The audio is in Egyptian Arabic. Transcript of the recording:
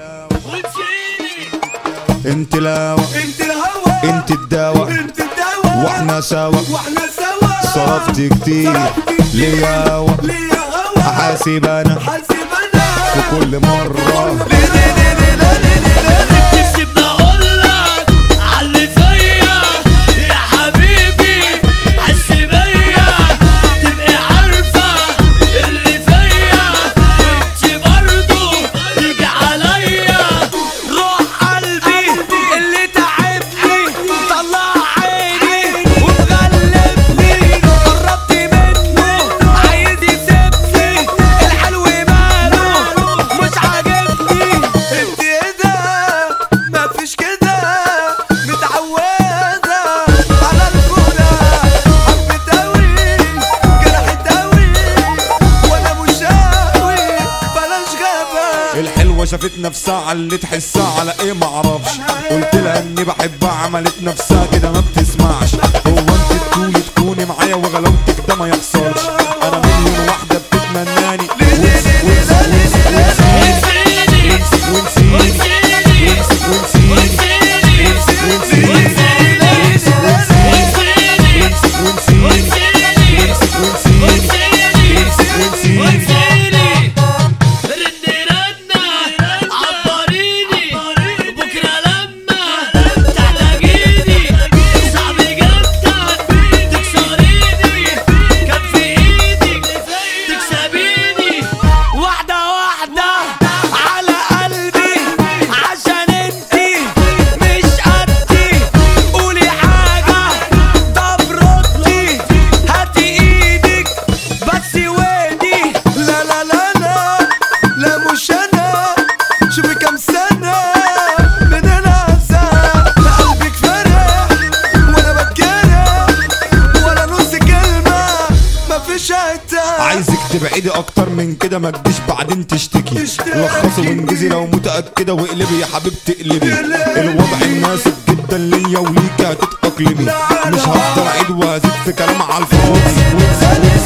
انت لاوة انت الهوى انت الدواء انت الدواء واحنا سوا واحنا سوا صرفت كتير لياوة ليه هوى حاسب انا حاسب انا في كل مرة ليه ليه ليه ليه ليه ليه ليه سيبني اقولك عاللي فيا يا حبيبي حس بيا تبقي عارفة اللي فيا وانت برضه تيجي عليا روح قلبي اللي تعبني طلع عيني ومغلبني قربت منه عايز يسيبني الحلو ماله مش عاجبني انت ايه ده مفيش كده متعودة على الكورة حبت اوي جرحت اوي وانا مش قوي بلاش غابة الحلوة شافت نفسها على اللي تحسها على ايه معرفش قلت لها اني بحبها عملت نفسها كده ما بتسمعش هو انت تقولي تكوني معايا وغلاوتك ده ما يحصلش انا مليون واحدة بتتمناني وانسي وانسي وانسي وانسي وانسي وانسي وانسي وانسي وانسي وانسيني ردي ردنا عبريني بكرة لما تحتاجيني صعب جدا تكسريني كان في ايدك تكسبيني واحدة واحدة على قلبي عشان انتي مش قدي قولي حاجة طب ردي هاتي ايدك بس وادي لا لا لا لا لا مش انا شوفي كام سنة من العذاب قلبك فرح وانا بتجرح ولا نص كلمة مفيش عتاب عايزك تبعدي اكتر من كده ما تجيش بعدين تشتكي تشتكي. لخصي وانجزي لو متاكده واقلبي يا حبيبتي اقلبي الوضع مناسب جدا ليا وليكي هتتاقلمي مش هفضل اعيد وازيد في كلام على الفاضي